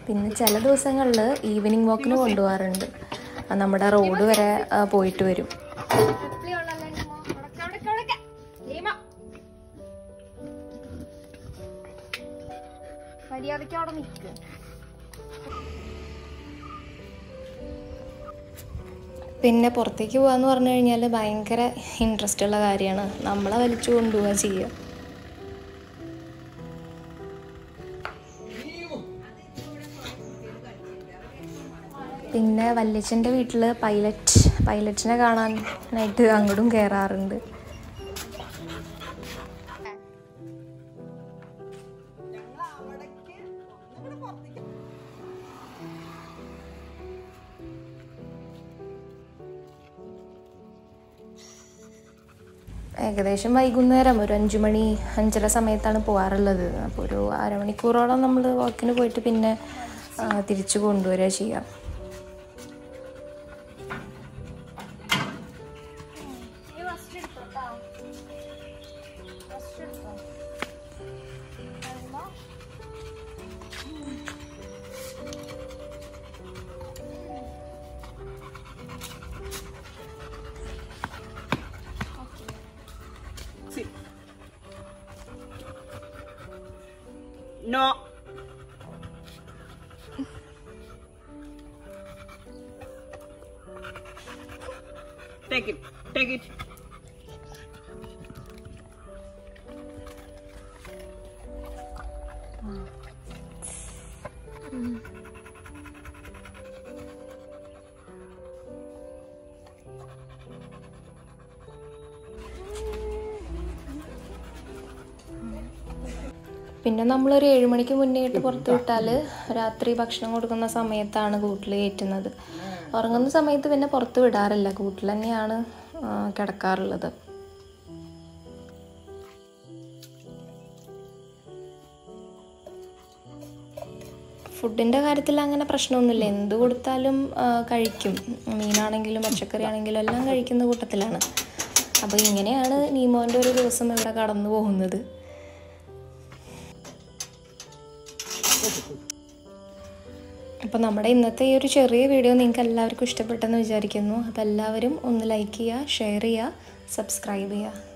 പിന്നെ ചില ദിവസങ്ങളിൽ ഈവനിങ് വാക്കിന് കൊണ്ടുപോകാറുണ്ട് ആ, നമ്മുടെ റോഡ് വരെ ആ, പോയിട്ട് വരും മര്യാദയ്ക്ക് അവിടെ നിൽക്കുക പിന്നെ പുറത്തേക്ക് പോകാന്ന് പറഞ്ഞു കഴിഞ്ഞാൽ ഭയങ്കര ഇൻട്രസ്റ്റ് ഉള്ള കാര്യമാണ് നമ്മളെ വലിച്ചു കൊണ്ടുപോവുക ചെയ്യുക പിന്നെ വല്യച്ഛൻ്റെ വീട്ടിൽ പൈലറ്റ് പൈലറ്റിനെ കാണാനായിട്ട് അങ്ങോട്ടും കയറാറുണ്ട് ഏകദേശം വൈകുന്നേരം ഒരു അഞ്ചു മണി അഞ്ചര സമയത്താണ് പോകാറുള്ളത് അപ്പോൾ ഒരു അരമണിക്കൂറോളം നമ്മൾ വാക്കിന് പോയിട്ട് പിന്നെ ആ, തിരിച്ചു കൊണ്ടുവരിക ചെയ്യാം നീ റെസ്റ്റ് എടുത്തോട്ടാ റെസ്റ്റ് എടുത്തോ വരുമ്പോ Sit. No. Take it. Take it. പിന്നെ നമ്മളൊരു ഏഴ് മണിക്ക് മുന്നേയിട്ട് പുറത്ത് വിട്ടാൽ രാത്രി ഭക്ഷണം കൊടുക്കുന്ന സമയത്താണ് കൂട്ടിൽ കയറ്റുന്നത് ഉറങ്ങുന്ന സമയത്ത് പിന്നെ പുറത്ത് വിടാറില്ല കൂട്ടിൽ തന്നെയാണ് ആ, കിടക്കാറുള്ളത് ഫുഡിൻ്റെ കാര്യത്തിൽ അങ്ങനെ പ്രശ്നമൊന്നുമില്ല എന്ത് കൊടുത്താലും ആ, കഴിക്കും മീനാണെങ്കിലും പച്ചക്കറി ആണെങ്കിലും എല്ലാം കഴിക്കുന്ന കൂട്ടത്തിലാണ് അപ്പോൾ ഇങ്ങനെയാണ് നീമോൻ്റെ ഒരു ദിവസം ഇവിടെ കടന്നു പോകുന്നത് അപ്പോൾ നമ്മുടെ ഇന്നത്തെ ഈ ഒരു ചെറിയ വീഡിയോ നിങ്ങൾക്ക് എല്ലാവർക്കും ഇഷ്ടപ്പെട്ടെന്ന് വിചാരിക്കുന്നു അപ്പോൾ എല്ലാവരും ഒന്ന് ലൈക്ക് ചെയ്യുക ഷെയർ ചെയ്യുക സബ്സ്ക്രൈബ് ചെയ്യുക